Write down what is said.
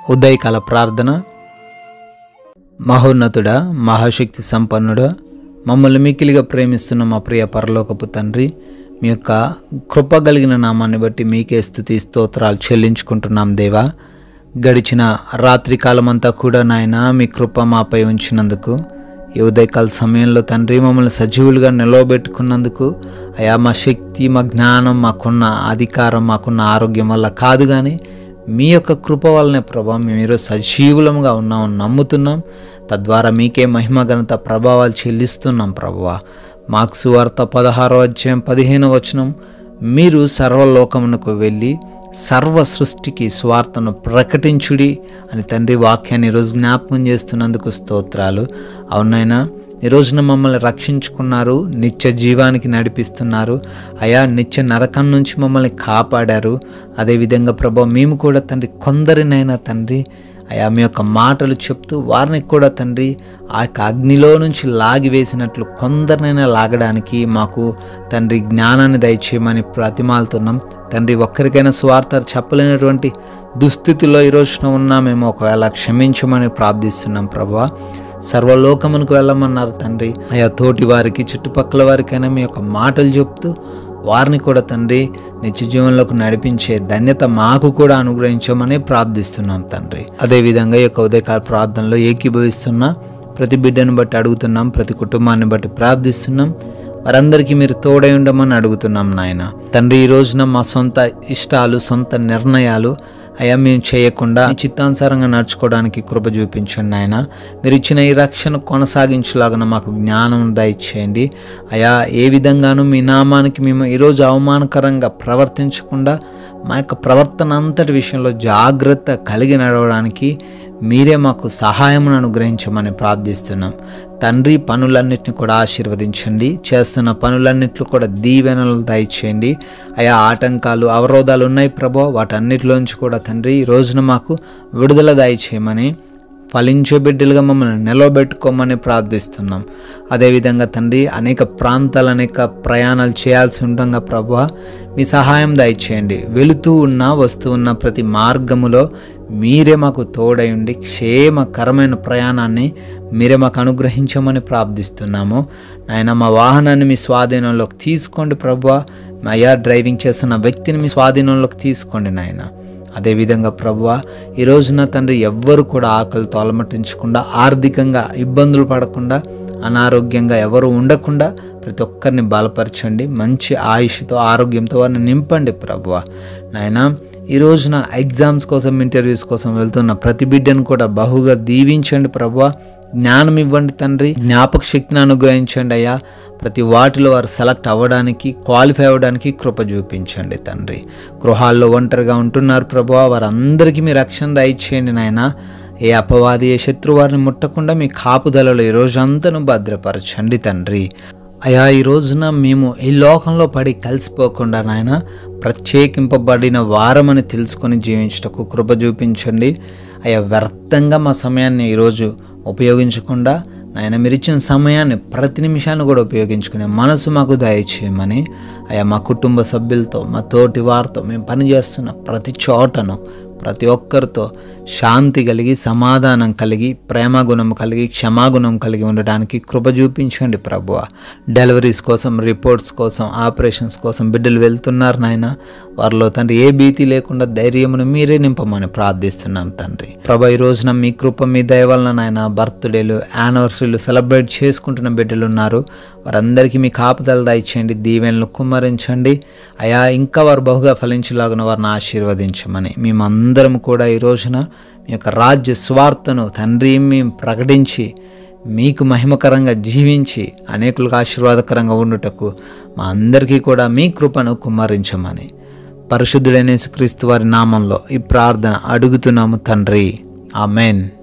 ఉదయకాల ప్రార్థన మహోన్నతుడా మహాశక్తి సంపన్నుడా మమ్మల్ని మిక్కిలిగా ప్రేమిస్తున్న మా ప్రియ పరలోకపు తండ్రి మీ యొక్క కృప కలిగిన నామాన్ని బట్టి మీకే స్థుతి స్తోత్రాలు చెల్లించుకుంటున్నాం దేవా గడిచిన రాత్రి కాలమంతా కూడా నాయన మీ కృప మాపై ఉంచినందుకు ఈ ఉదయకాల సమయంలో తండ్రి మమ్మల్ని సజీవులుగా నిలవబెట్టుకున్నందుకు అయా మా శక్తి మా జ్ఞానం మాకున్న అధికారం మాకున్న ఆరోగ్యం వల్ల కాదు కానీ మీ యొక్క కృప వల్లనే ప్రభా మేము ఈరోజు సజీవులముగా ఉన్నామని నమ్ముతున్నాం తద్వారా మీకే మహిమ ఘనత ప్రభావాలు చెల్లిస్తున్నాం ప్రభువా మార్క్స్ వార్త పదహారో అధ్యాయం పదిహేను వచనం మీరు సర్వలోకమునకు వెళ్ళి సర్వ సృష్టికి స్వార్థను ప్రకటించుడి అని తండ్రి వాక్యాన్ని ఈరోజు జ్ఞాపకం చేస్తున్నందుకు స్తోత్రాలు అవునైనా ఈ రోజున మమ్మల్ని రక్షించుకున్నారు నిత్య జీవానికి నడిపిస్తున్నారు అయా నిత్య నరకం నుంచి మమ్మల్ని కాపాడారు అదేవిధంగా ప్రభా మేము కూడా తండ్రి కొందరినైనా తండ్రి అయా మీ యొక్క మాటలు చెప్తూ వారిని కూడా తండ్రి ఆ యొక్క అగ్నిలో నుంచి లాగి వేసినట్లు కొందరినైనా లాగడానికి మాకు తండ్రి జ్ఞానాన్ని దయచేయమని ప్రతిమాలుతున్నాం తండ్రి ఒక్కరికైనా స్వార్థ చెప్పలేనటువంటి దుస్థితిలో ఈ రోజున ఉన్నామేమో ఒకవేళ క్షమించమని ప్రార్థిస్తున్నాం ప్రభా సర్వలోకమునకు వెళ్ళమన్నారు తండ్రి అయా తోటి వారికి చుట్టుపక్కల వారికైనా మీ యొక్క మాటలు చెప్తూ వారిని కూడా తండ్రి నిత్య జీవనంలోకి నడిపించే ధన్యత మాకు కూడా అనుగ్రహించమని ప్రార్థిస్తున్నాం తండ్రి అదేవిధంగా ఈ యొక్క ఉదయకాల ప్రార్థనలో ఏకీభవిస్తున్న ప్రతి బిడ్డను బట్టి అడుగుతున్నాం ప్రతి కుటుంబాన్ని బట్టి ప్రార్థిస్తున్నాం వారందరికీ మీరు తోడై ఉండమని అడుగుతున్నాం నాయన తండ్రి ఈ రోజున మా సొంత ఇష్టాలు సొంత నిర్ణయాలు అయా మేము చేయకుండా మీ చిత్తానుసారంగా నడుచుకోవడానికి కృప చూపించండి నాయన మీరు ఇచ్చిన ఈ రక్షణ కొనసాగించలాగా మాకు జ్ఞానం దయచేయండి అయా ఏ విధంగానూ మీ నామానికి మేము ఈరోజు అవమానకరంగా ప్రవర్తించకుండా మా యొక్క ప్రవర్తన అంతటి విషయంలో జాగ్రత్త కలిగి నడవడానికి మీరే మాకు సహాయమును అనుగ్రహించమని ప్రార్థిస్తున్నాం తండ్రి పనులన్నిటిని కూడా ఆశీర్వదించండి చేస్తున్న పనులన్నిట్లు కూడా దీవెనలు దయచేయండి అయా ఆటంకాలు అవరోధాలు ఉన్నాయి ప్రభో వాటన్నిటిలోంచి కూడా తండ్రి ఈ రోజున మాకు విడుదల దయచేయమని ఫలించే బిడ్డలుగా మమ్మల్ని నిలవబెట్టుకోమని ప్రార్థిస్తున్నాం అదేవిధంగా తండ్రి అనేక ప్రాంతాలు అనేక ప్రయాణాలు చేయాల్సి ఉండగా ప్రభు మీ సహాయం దయచేయండి వెళుతూ ఉన్న వస్తూ ఉన్న ప్రతి మార్గములో మీరే మాకు తోడై ఉండి క్షేమకరమైన ప్రయాణాన్ని మీరే మాకు అనుగ్రహించమని ప్రార్థిస్తున్నాము నాయన మా వాహనాన్ని మీ స్వాధీనంలోకి తీసుకోండి ప్రభు అయ్యా డ్రైవింగ్ చేస్తున్న వ్యక్తిని మీ స్వాధీనంలోకి తీసుకోండి నాయన అదేవిధంగా ప్రభువ ఈ రోజున తండ్రి ఎవ్వరు కూడా ఆకలితో అలమటించకుండా ఆర్థికంగా ఇబ్బందులు పడకుండా అనారోగ్యంగా ఎవరు ఉండకుండా ప్రతి ఒక్కరిని బలపరచండి మంచి ఆయుష్తో ఆరోగ్యంతో వారిని నింపండి ప్రభువ నాయన ఈ రోజున ఎగ్జామ్స్ కోసం ఇంటర్వ్యూస్ కోసం వెళ్తున్న ప్రతి బిడ్డను కూడా బహుగా దీవించండి ప్రభువ జ్ఞానం ఇవ్వండి తండ్రి జ్ఞాపక శక్తిని అనుగ్రహించండి అయ్యా ప్రతి వాటిలో వారు సెలెక్ట్ అవ్వడానికి క్వాలిఫై అవ్వడానికి కృప చూపించండి తండ్రి గృహాల్లో ఒంటరిగా ఉంటున్నారు ప్రభు వారందరికీ మీ రక్షణ దయచేయండి నాయన ఏ అపవాది ఏ శత్రు వారిని ముట్టకుండా మీ కాపుదలలో ఈ రోజంతను భద్రపరచండి తండ్రి అయా ఈ రోజున మేము ఈ లోకంలో పడి కలిసిపోకుండా నాయన ప్రత్యేకింపబడిన వారమని తెలుసుకొని జీవించటకు కృప చూపించండి అయా వ్యర్థంగా మా సమయాన్ని ఈరోజు ఉపయోగించకుండా నాయన మీరు ఇచ్చిన సమయాన్ని ప్రతి నిమిషాన్ని కూడా ఉపయోగించుకునే మనసు మాకు దయచేయమని అయా మా కుటుంబ సభ్యులతో మా తోటి వారితో మేము పనిచేస్తున్న ప్రతి చోటను ప్రతి ఒక్కరితో శాంతి కలిగి సమాధానం కలిగి ప్రేమగుణం కలిగి క్షమాగుణం కలిగి ఉండడానికి కృప చూపించండి ప్రభువ డెలివరీస్ కోసం రిపోర్ట్స్ కోసం ఆపరేషన్స్ కోసం బిడ్డలు వెళ్తున్నారు నాయన వారిలో తండ్రి ఏ భీతి లేకుండా ధైర్యమును మీరే నింపమని ప్రార్థిస్తున్నాం తండ్రి ప్రభా ఈ రోజున మీ కృప మీ దయ వలన నాయన బర్త్డేలు యానివర్సరీలు సెలబ్రేట్ చేసుకుంటున్న బిడ్డలు ఉన్నారు వారందరికీ మీ కాపుదల దయచేయండి దీవెనలు కుమ్మరించండి అయా ఇంకా వారు బహుగా ఫలించలాగున వారిని ఆశీర్వదించమని మేమందరం కూడా ఈ రోజున మీ యొక్క రాజ్య స్వార్థను తండ్రి మేము ప్రకటించి మీకు మహిమకరంగా జీవించి అనేకులకు ఆశీర్వాదకరంగా ఉండుటకు మా అందరికీ కూడా మీ కృపను కుమ్మరించమని పరిశుద్ధుడైన క్రీస్తు వారి నామంలో ఈ ప్రార్థన అడుగుతున్నాము తండ్రి ఆమెన్